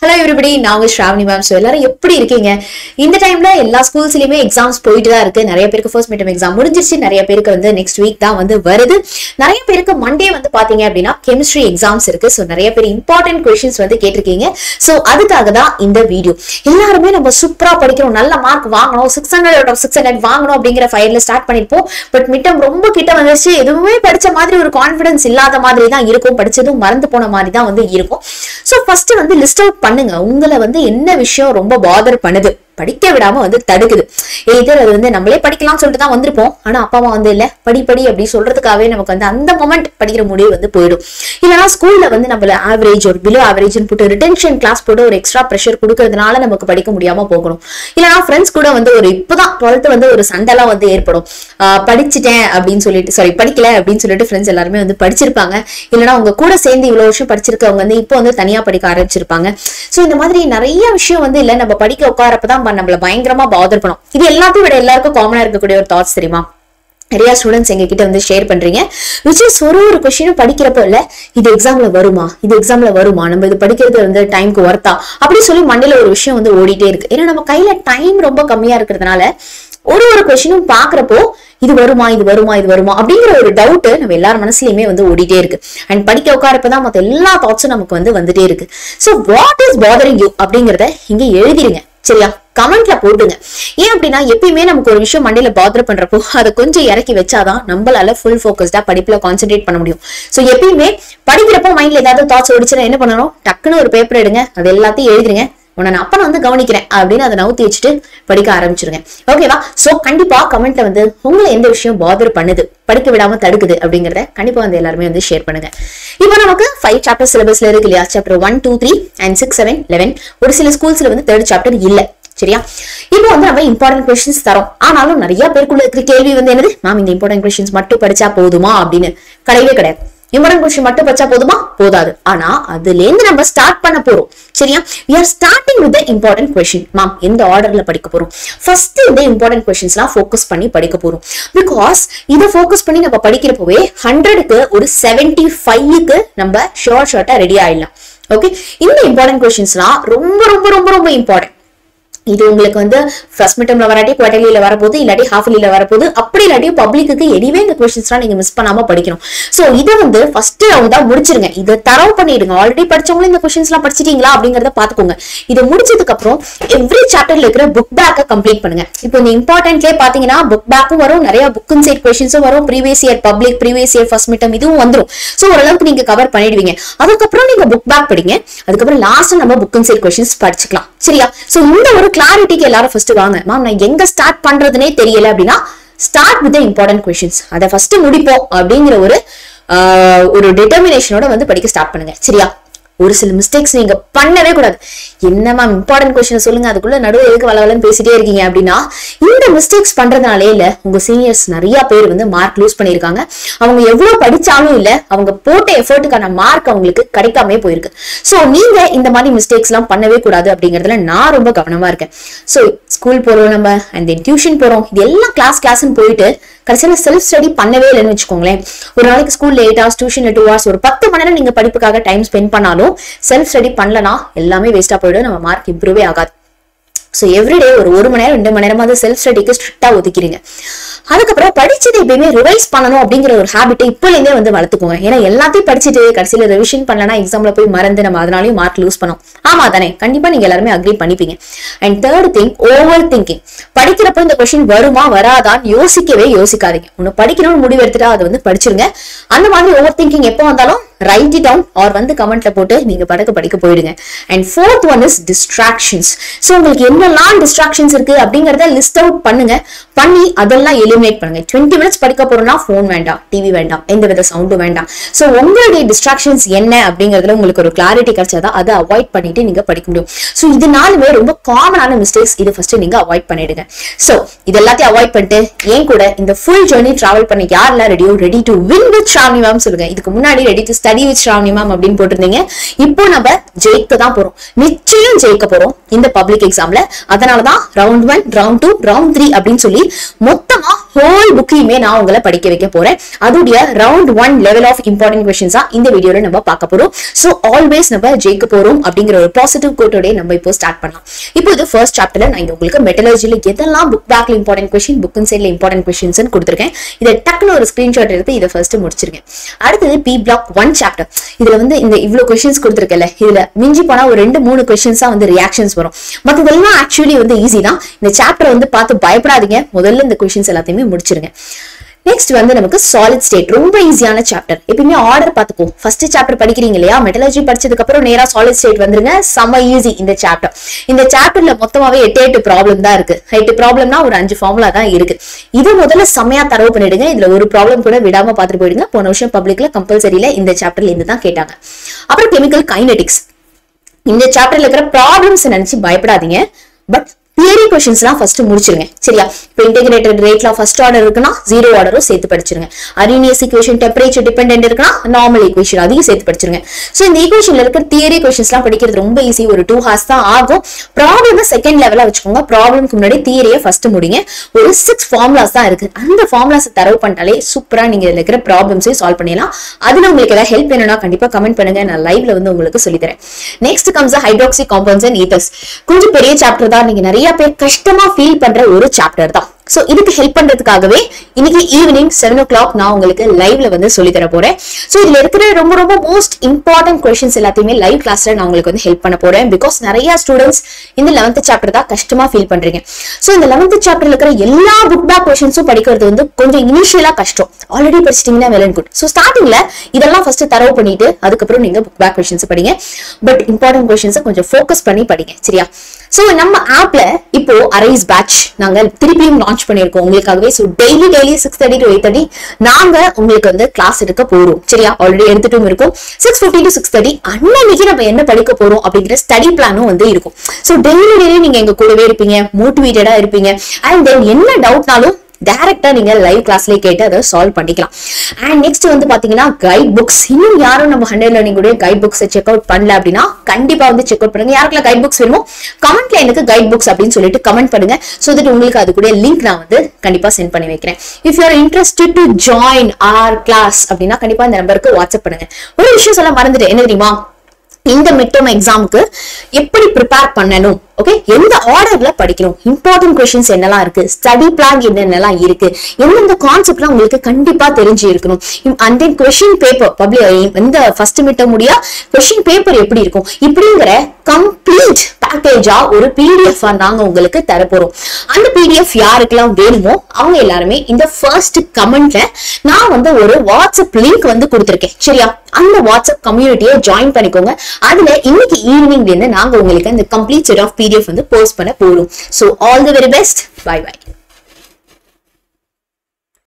hello everybody நாங்க Shravani ma'am so எல்லாரும் எப்படி இருக்கீங்க இந்த டைம்ல எல்லா ஸ்கூல்ஸ்லயுமே எக்ஸாம்ஸ் போயிட்டு தான் இருக்கு நிறைய பேருக்கு ஃபர்ஸ்ட் மிட்டம் எக்ஸாம் முடிஞ்சிருச்சு நிறைய பேருக்கு வந்து நெக்ஸ்ட் வீக் தான் வந்து வருது நிறைய பேருக்கு மண்டே வந்து பாத்தீங்க அப்படின்னா கெமிஸ்ட்ரி எக்ஸாம்ஸ் இருக்கு ஸோ நிறைய பேர் இம்பார்ட்டன்ட் கொஸ்டின்ஸ் வந்து கேட்டிருக்கீங்க ஸோ அதுக்காக தான் இந்த வீடியோ எல்லாருமே நம்ம சூப்பரா படிக்கிறோம் நல்ல மார்க் வாங்கணும் six hundred out of six hundred வாங்கணும் அப்படிங்கிற ஃபயர்ல ஸ்டார்ட் பண்ணிருப்போம் பட் மிட்டம் ரொம்ப கிட்ட வந்துருச்சு எதுவுமே படிச்ச மாதிரி ஒரு கான்ஃபிடன்ஸ் இல்லாத மாதிரி தான் இருக்கும் படிச்சதும் மறந்து போன மாதிரி தான் வந்து இருக்கும் ஸோ ஃபர்ஸ்ட் வந்து லிஸ்ட் அவுட் பண்ணுங்க உங்களை வந்து என்ன விஷயம் ரொம்ப பாதர் பண்ணுது படிக்க விடாம வந்து தடுக்குது இது அது வந்து நம்மளே படிக்கலாம்னு சொல்லிட்டு தான் வந்திருப்போம் ஆனா அப்பா அம்மா வந்து இல்ல படி படி அப்படி சொல்றதுக்காகவே நமக்கு வந்து அந்த மொமெண்ட் படிக்கிற முடிவு வந்து போயிடும் இல்லைன்னா ஸ்கூல்ல வந்து நம்மள ஆவரேஜ் ஒரு பிலோ ஆவரேஜ்னு போட்டு ரிட்டென்ஷன் கிளாஸ் போட்டு ஒரு எக்ஸ்ட்ரா ப்ரெஷர் கொடுக்கறதுனால நமக்கு படிக்க முடியாம போகணும் இல்லைன்னா ஃப்ரெண்ட்ஸ் கூட வந்து ஒரு இப்பதான் டுவெல்த் வந்து ஒரு சண்டைலாம் வந்து ஏற்படும் ஆஹ் படிச்சுட்டேன் அப்படின்னு சொல்லிட்டு சாரி படிக்கல அப்படின்னு சொல்லிட்டு ஃப்ரெண்ட்ஸ் எல்லாருமே வந்து படிச்சிருப்பாங்க இல்லைன்னா உங்க கூட சேர்ந்து இவ்வளவு வருஷம் படிச்சிருக்கவங்க வந்து இப்போ வந்து தனியா படிக்க ஆரம்பிச்சிருப்பாங்க சோ இந்த மாதிரி நிறைய விஷயம் வந்து இல்ல நம்ம படிக்க உட்காரப்பதான் நம்மள பயங்கரமா பாதர் பண்ணும் இது எல்லாத்தையும் விட எல்லாருக்கும் காமனா இருக்கக்கூடிய ஒரு தாட்ஸ் தெரியுமா நிறைய ஸ்டூடெண்ட்ஸ் எங்க கிட்ட வந்து ஷேர் பண்றீங்க விச் இஸ் ஒரு ஒரு கொஸ்டினும் படிக்கிறப்ப இல்ல இது எக்ஸாம்ல வருமா இது எக்ஸாம்ல வருமா நம்ம இது படிக்கிறது வந்து டைம்க்கு ஒர்த்தா அப்படி சொல்லி மண்டையில ஒரு விஷயம் வந்து ஓடிட்டே இருக்கு ஏன்னா நம்ம கையில டைம் ரொம்ப கம்மியா இருக்கிறதுனால ஒரு ஒரு கொஸ்டினும் பாக்குறப்போ இது வருமா இது வருமா இது வருமா அப்படிங்கிற ஒரு டவுட் நம்ம எல்லார் மனசுலயுமே வந்து ஓடிட்டே இருக்கு அண்ட் படிக்க உட்காரப்பதான் மத்த எல்லா தாட்ஸும் நமக்கு வந்து வந்துட்டே இருக்கு so what is bothering you அப்படிங்கறத இங்க எழுதிருங்க சரியா கமெண்ட்ல போட்டுங்க ஏன் அப்படின்னா எப்பயுமே நமக்கு ஒரு விஷயம் மண்டையில பாதர் பண்றப்போ அதை கொஞ்சம் இறக்கி வச்சாதான் நம்மளால ஃபுல் ஃபோக்கஸ்டா படிப்புல கான்சென்ட்ரேட் பண்ண முடியும் சோ எப்பயுமே படிக்கிறப்போ மைண்ட்ல ஏதாவது தாட்ஸ் ஓடிச்சுன்னா என்ன பண்ணணும் டக்குன்னு ஒரு பேப்பர் எடுங்க அது எல்லாத்தையும் எழுதிருங்க உன்னை நான் அப்ப நான் வந்து கவனிக்கிறேன் அப்படின்னு அதை நவுத்தி வச்சுட்டு படிக்க ஆரம்பிச்சிருங்க ஓகேவா சோ கண்டிப்பா கமெண்ட்ல வந்து உங்களை எந்த விஷயம் பாதர் பண்ணுது படிக்க விடாம தடுக்குது அப்படிங்கறத கண்டிப்பா வந்து எல்லாருமே வந்து ஷேர் பண்ணுங்க இப்போ நமக்கு ஃபைவ் சாப்டர் சிலபஸ்ல இருக்கு இல்லையா chapter one two three and six seven eleven ஒரு சில ஸ்கூல்ஸ்ல வந்து தேர்ட் சாப்டர் இல்ல சரியா இப்போ வந்து நம்ம இம்பார்ட்டன்ட் கொஸ்டின்ஸ் தரோம் ஆனாலும் நிறைய பேருக்குள்ள இருக்கிற கேள்வி வந்து என்னது மேம் இந்த இம்பார்ட்டன்ட் கொஸ்டின்ஸ் மட்டும் படிச்சா போதுமா அப்படின்னு கிடையவே கிடையாது இம்பார்ட்டன்ட் கொஸ்டின் மட்டும் படிச்சா போதுமா போதாது ஆனா அதுல இருந்து நம்ம ஸ்டார்ட் பண்ண போறோம் சரியா we are starting with the important question ma'am எந்த ஆர்டர்ல படிக்க போறோம் ஃபர்ஸ்ட் இந்த இம்பார்ட்டன்ட் கொஸ்டின்ஸ்லாம் ஃபோக்கஸ் பண்ணி படிக்க போறோம் பிகாஸ் இதை ஃபோக்கஸ் பண்ணி நம்ம படிக்கிறப்பவே ஹண்ட்ரடுக்கு ஒரு செவன்டி ஃபைவ்க்கு நம்ம ஷோர்ட் ஷார்ட்டா ரெடி ஆயிடலாம் ஓகே இந்த இம்பார்ட்டன்ட் கொஸ்டின்ஸ்லாம் ரொம்ப ரொம்ப ரொம்ப ரொம்ப இம்பார்ட்டன்ட் இது உங்களுக்கு வந்து ஃபர்ஸ்ட் மிட்டம்ல வராட்டி குவார்டர்லியில வரப்போகுது இல்லாட்டி ஹாஃப் இயர்ல வரப்போகுது அப்படி இல்லாட்டி பப்ளிக்கு எனிவே இந்த கொஸ்டின்ஸ்லாம் நீங்க மிஸ் பண்ணாம படிக்கணும் சோ இதை வந்து ஃபர்ஸ்ட் ரவுண்டா முடிச்சிருங்க இதை தரவு பண்ணிடுங்க ஆல்ரெடி படிச்சவங்களும் இந்த கொஸ்டின்ஸ்லாம் படிச்சிட்டீங்களா அப்படிங்கறத பாத்துக்கோங்க இதை முடிச்சதுக்கு அப்புறம் எவ்ரி சாப்டர்ல இருக்கிற புக் பேக்கை கம்ப்ளீட் பண்ணுங்க இப்போ இந்த இம்பார்ட்டன்ட்லேயே பாத்தீங்கன்னா புக் பேக்கும் வரும் நிறைய புக் சைட் கொஸ்டின்ஸும் வரும் previous year public previous year first midterm இதுவும் வந்துரும் சோ ஓரளவுக்கு நீங்க கவர் பண்ணிடுவீங்க அதுக்கப்புறம் நீங்க புக் பேக் படிங்க அதுக்கப்புறம் லாஸ்ட் நம்ம புக் சைட் கொஸ்டின்ஸ் படிச்சுக்கலாம் சரியா சோ இந்த ஒரு கிளாரிட்டிக்கு எல்லாரும் ஃபர்ஸ்ட் வாங்க மேம் நான் எங்க ஸ்டார்ட் பண்றதுனே தெரியல அப்படின்னா ஸ்டார்ட் வித் இம்பார்ட்டன்ட் கொஸ்டின்ஸ் அதை ஃபர்ஸ்ட் முடிப்போம் அப்படிங்கிற ஒரு ஆஹ், ஒரு டிட்டர்மினேஷனோட வந்து படிக்க ஸ்டார்ட் பண்ணுங்க சரியா ஒரு சில மிஸ்டேக்ஸ் நீங்க பண்ணவே கூடாது என்ன மேம் இம்பார்ட்டன்ட் கொஸ்டின் சொல்லுங்க அதுக்குள்ள நடுவு எதுக்கு வளவலன்னு பேசிட்டே இருக்கீங்க அப்படின்னா இந்த மிஸ்டேக்ஸ் பண்றதுனாலே இல்ல உங்க சீனியர்ஸ் நிறைய பேர் வந்து மார்க் லூஸ் பண்ணிருக்காங்க அவங்க எவ்வளவு படிச்சாலும் இல்ல அவங்க போட்ட எஃபர்ட்டுக்கான மார்க் அவங்களுக்கு கிடைக்காம போயிருக்கு சோ நீங்க இந்த மாதிரி மிஸ்டேக்ஸ் எல்லாம் பண்ணவே கூடாது அப்படிங்கறதுல நான் ரொம்ப கவனமா இருக்கேன் சோ ஸ்கூல் போறோம் நம்ம அண்ட் தென் டியூஷன் போறோம் இது எல்லாம் கிளாஸ் கிளாஸ்னு போயிட்டு கடைசியில செல்ஃப் ஸ்டடி பண்ணவே இல்லைன்னு வச்சுக்கோங்களேன் ஒரு நாளைக்கு ஸ்கூல்ல எயிட் ஹவர்ஸ் டியூஷன்ல டூ ஹவர்ஸ் ஒரு பத்து மணி நேரம் நீங்க படிப்புக்காக டைம் ஸ்பெண்ட் பண்ணாலும் செல்ஃப் ஸ்டடி பண்ணலனா எல்லாமே வேஸ்டா போயிடும் நம்ம மார்க் இம்ப்ரூவே ஆகாது ஸோ எவ்ரிடே ஒரு ஒரு மணி நேரம் ரெண்டு மணி நேரமாவது செல்ஃப் ஸ்டடிக்கு ஸ்ட்ரிக்டா ஒதுக்கிறீங்க அதுக்கப்புறம் படிச்சதை எப்பயுமே ரிவைஸ் பண்ணணும் அப்படிங்கிற ஒரு ஹேபிட்டை இப்போலேருந்தே வந்து வளர்த்துக்கோங்க ஏன்னா எல்லாத்தையும் படிச்சுட்டு கடைசியில ரிவிஷன் பண்ணலனா எக்ஸாம்ல போய் மறந்து நம்ம அதனாலயும் மார்க் லூஸ் பண்ணோம் ஆமா தானே கண்டிப்பா நீங்க எல்லாருமே அக்ரி பண்ணிப்பீங்க and third thing over thinking படிக்கிறப்ப இந்த கொஸ்டின் வருமா வராதான்னு யோசிக்கவே யோசிக்காதீங்க ஒன்னு படிக்கணும்னு முடிவு எடுத்துட்டா அதை வந்து படிச்சிருங்க அந்த மாதிரி ஓவர் திங்கிங் எப்போ வந்தாலும் ரைட் இட் டவுன் ஆர் வந்து கமெண்ட்ல போட்டு நீங்க படக்க படிக்க போயிடுங்க and fourth one is distractions so உங்களுக்கு என்னெல்லாம் டிஸ்ட்ராக்ஷன்ஸ் இருக்கு அப்படிங்கறத லிஸ்ட் அவுட் பண்ணுங்க பண்ணி அதெல்லாம் எலிமினேட் பண்ணுங்க டுவெண்ட்டி மினிட்ஸ் படிக்க போறோம்னா ஃபோன் வேண்டாம் டிவி வேண்டாம் எந்த வித சவுண்டும் வேண்டாம் ஸோ உங்களுடைய டிஸ்ட்ராக்ஷன்ஸ் என்ன அப்படிங்கறதுல உங்களுக்கு ஒரு கிளாரிட்டி கிடைச்சாதான் அதை அவாய்ட் பண்ணிட்டு நீங்க படிக்க முடியும் ஸோ இதனாலுமே ரொம்ப காமனான மிஸ்டேக்ஸ் இது ஃபர்ஸ்ட் நீங்க அவாய்ட் பண்ணிடுங்க ஸோ இது எல்லாத்தையும் அவாய்ட் பண்ணிட்டு ஏன் கூட இந்த ஃபுல் ஜேர்னி டிராவல் பண்ண யாரெல்லாம் ரெடியோ ready to win with Shami ma'am சொல்லுங்க இதுக்கு முன்னாடி ready to study with Shami ma'am அப்படின்னு போட்டிருந்தீங்க இப்போ நம்ம ஜெயிக்க தான் போறோம் நிச்சயம் ஜெயிக்க போறோம் இந்த பப்ளிக் எக்ஸாம்ல அதனாலதான் round one round two round three அப்படின்னு சொல்லி மொத்தமா ஹோல் புக்கையுமே நான் உங்களை படிக்க வைக்க போறேன் அதோடைய round one level of important கொஸ்டின்ஸா இந்த வீடியோல நம்ம பார்க்க போறோம் சோ ஆல்வேஸ் நம்ம ஜெயிக்க போறோம் அப்படிங்கிற ஒரு பாசிட்டிவ் கோட்டோட நம்ம இப்போ ஸ்டார்ட் பண்ணலாம் இப்போ இது ஃபர்ஸ்ட் சாப்டர்ல நான் இங்க உங்களுக்கு மெட்டலர்ஜில எதெல்லாம் புக் பேக்ல இம்பார்ட்டன்ட் கொஸ்டின் புக் சைட்ல இம்பார்ட்டன்ட் கொஸ்டின்ஸ் கொடுத்துருக்கேன் இதை டக்குன்னு ஒரு ஸ்கிரீன்ஷாட் எடுத்து இதை ஃபர்ஸ்ட் முடிச்சிருக்கேன் அடுத்தது பி பிளாக் ஒன் சாப்டர் இதுல வந்து இந்த இவ்வளவு கொஸ்டின்ஸ் கொடுத்துருக்கல இதுல மிஞ்சி போனா ஒரு ரெண்டு மூணு கொஸ்டின்ஸா வந்து ரியாக்ஷன்ஸ் வரும் மத்ததெல்லாம் ஆக்சுவலி வந்து ஈஸி தான் இந்த சாப்டர் வந்து பார்த்து பயப்படாதீங்க முதல்ல இந்த கொஸ்டின்ஸ் எல்லாத்தையுமே முடிச்சிருங்க நெக்ஸ்ட் வந்து நமக்கு சாலிட் ஸ்டேட் ரொம்ப ஈஸியான சாப்டர் எப்பயுமே ஆர்டர் பார்த்துக்கோ ஃபர்ஸ்ட் சாப்டர் படிக்கிறீங்க இல்லையா மெட்டலர்ஜி படிச்சதுக்கு அப்புறம் நேரா சாலிட் ஸ்டேட் வந்துருங்க செம ஈஸி இந்த சாப்டர் இந்த சாப்டர்ல மொத்தமாவே எட்டு எட்டு ப்ராப்ளம் தான் இருக்கு எட்டு ப்ராப்ளம்னா ஒரு அஞ்சு ஃபார்முலா தான் இருக்கு இது முதல்ல செம்மையா தரவு பண்ணிடுங்க இதுல ஒரு ப்ராப்ளம் கூட விடாம பார்த்துட்டு போயிடுங்க போன வருஷம் பப்ளிக்ல கம்பல்சரியில இந்த சாப்டர்ல இருந்து தான் கேட்டாங்க அப்புறம் கெமிக்கல் கைனெட்டிக்ஸ் இந்த சாப்டர்ல இருக்கிற ப்ராப்ளம்ஸ் நினைச்சு பயப்படாதீங்க பட் தியரி கொஸ்டின்ஸ்லாம் ஃபர்ஸ்ட் முடிச்சிருங்க சரியா இப்போ இன்டெகிரேட்டட் ரேட்ல ஃபர்ஸ்ட் ஆர்டர் இருக்குன்னா ஜீரோ ஆர்டரும் சேர்த்து படிச்சிருங்க அரினியஸ் ஈக்குவேஷன் டெம்பரேச்சர் டிபெண்டன்ட் இருக்குன்னா நார்மல் ஈக்குவேஷன் அதையும் சேர்த்து படிச்சிருங்க ஸோ இந்த ஈக்குவேஷன்ல இருக்கிற தியரி கொஸ்டின்ஸ்லாம் படிக்கிறது ரொம்ப ஈஸி ஒரு டூ ஹார்ஸ் தான் ஆகும் ப்ராப்ளம் செகண்ட் லெவலா வச்சுக்கோங்க ப்ராப்ளம்க்கு முன்னாடி தியரியை ஃபர்ஸ்ட் முடிங்க ஒரு சிக்ஸ் ஃபார்முலாஸ் தான் இருக்கு அந்த ஃபார்முலாஸ் தரவு பண்ணிட்டாலே சூப்பரா நீங்க இதுல இருக்கிற ப்ராப்ளம்ஸையும் சால்வ் பண்ணிடலாம் அதுல உங்களுக்கு ஏதாவது ஹெல்ப் வேணும்னா கண்டிப்பா கமெண்ட் பண்ணுங்க நான் லைவ்ல வந்து உங்களுக்கு சொல்லித்தரேன் next comes hydroxy compounds and ethers கொஞ்சம் பெரிய சாப்டர் தான் நீங்க நிறைய பேர் கஷ்டமா ஃபீல் பண்ற ஒரு சாப்டர் தான் சோ இதுக்கு ஹெல்ப் பண்றதுக்காகவே இன்னைக்கு ஈவினிங் செவன் ஓ கிளாக் நான் உங்களுக்கு லைவ்ல வந்து சொல்லி தர போறேன் சோ இதுல இருக்கிற ரொம்ப ரொம்ப மோஸ்ட் இம்பார்ட்டன்ட் கொஸ்டின்ஸ் எல்லாத்தையுமே லைவ் கிளாஸ்ல நான் உங்களுக்கு வந்து ஹெல்ப் பண்ண போறேன் பிகாஸ் நிறைய ஸ்டூடெண்ட்ஸ் இந்த லெவன்த் சாப்டர் தான் கஷ்டமா ஃபீல் பண்றீங்க சோ இந்த லெவன்த் சாப்டர்ல இருக்கிற எல்லா புக் பேக் கொஸ்டின்ஸும் படிக்கிறது வந்து கொஞ்சம் இனிஷியலா கஷ்டம் ஆல்ரெடி படிச்சிட்டீங்கன்னா வெல் அண்ட் குட் சோ ஸ்டார்டிங்ல இதெல்லாம் ஃபர்ஸ்ட் தரவு பண்ணிட்டு அதுக்கப்புறம் நீங்க புக் பேக் கொஸ்டின்ஸ் படிங்க பட் இம்பார்ட்டன்ட் கொஸ்டின்ஸ் கொஞ்சம் ஃபோக்கஸ் பண்ணி படிங்க சரியா சோ நம்ம ஆப்ல இப்போ அரைஸ் பேட்ச் நாங்க திருப்பியும் லான்ச் பண்ணிருக்கோம் உங்களுக்காகவே so daily daily six thirty to eight thirty நாங்க உங்களுக்கு வந்து கிளாஸ் எடுக்க போறோம் சரியா ஆல்ரெடி எடுத்துட்டும் இருக்கும் six fifty to six thirty அன்னைக்கு நம்ம என்ன படிக்க போறோம் அப்படிங்கிற ஸ்டடி பிளானும் வந்து இருக்கும் சோ டெய்லி டெய்லி நீங்க எங்க கூடவே இருப்பீங்க மோட்டிவேட்டடா இருப்பீங்க அண்ட் தென் என்ன டவுட்னாலும் டைரக்டா நீங்க லைவ் கிளாஸ்லயே கேட்டு அதை சால்வ் பண்ணிக்கலாம் அண்ட் நெக்ஸ்ட் வந்து பாத்தீங்கன்னா கைட் புக்ஸ் இன்னும் யாரும் நம்ம ஹண்ட்ரட் லேர்னிங் உடைய கைட் புக்ஸ் செக் அவுட் பண்ணல அப்படின்னா கண்டிப்பா வந்து செக் அவுட் பண்ணுங்க யாருக்கெல்லாம் கைட் புக்ஸ் வேணுமோ கமெண்ட்ல எனக்கு கைட் புக்ஸ் அப்படின்னு சொல்லிட்டு கமெண்ட் பண்ணுங்க சோ தட் உங்களுக்கு அது கூட லிங்க் நான் வந்து கண்டிப்பா சென்ட் பண்ணி வைக்கிறேன் if you are interested to join our class அப்படின்னா கண்டிப்பா இந்த நம்பருக்கு வாட்ஸ்அப் பண்ணுங்க ஒரு விஷயம் சொல்ல மறந்துட்டு என்ன தெரியுமா இந்த மிட்டம் எக்ஸாமுக்கு எப்படி ப்ரிப்பேர் பண்ணணும் ஓகே எந்த ஆர்டர்ல படிக்கணும் இம்பார்ட்டன்ட் கொஸ்டின்ஸ் என்னெல்லாம் இருக்கு ஸ்டடி பிளான் என்னென்னலாம் இருக்கு எந்தெந்த கான்செப்ட்லாம் உங்களுக்கு கண்டிப்பா தெரிஞ்சு இருக்கணும் and then question paper public இந்த ஃபர்ஸ்ட் மிட்டம் முடியா கொஸ்டின் பேப்பர் எப்படி இருக்கும் இப்படிங்கிற கம்ப்ளீட் பேக்கேஜா ஒரு பிடிஎஃப் நாங்க உங்களுக்கு தரப்போறோம் அந்த பிடிஎஃப் யாருக்கெல்லாம் வேணுமோ அவங்க எல்லாருமே இந்த ஃபர்ஸ்ட் கமெண்ட்ல நான் வந்து ஒரு வாட்ஸ்அப் லிங்க் வந்து கொடுத்துருக்கேன் சரியா அந்த வாட்ஸ்அப் கம்யூனிட்டியை ஜாயின் பண்ணிக்கோங்க அதுல இன்னைக்கு ஈவினிங்ல இருந்து நாங்க உங்களுக்கு அந்த கம்ப்ளீட் செட் ஆஃப் பிடிஎஃப் வந்து போஸ்ட் பண்ண போறோம் so all the very best bye by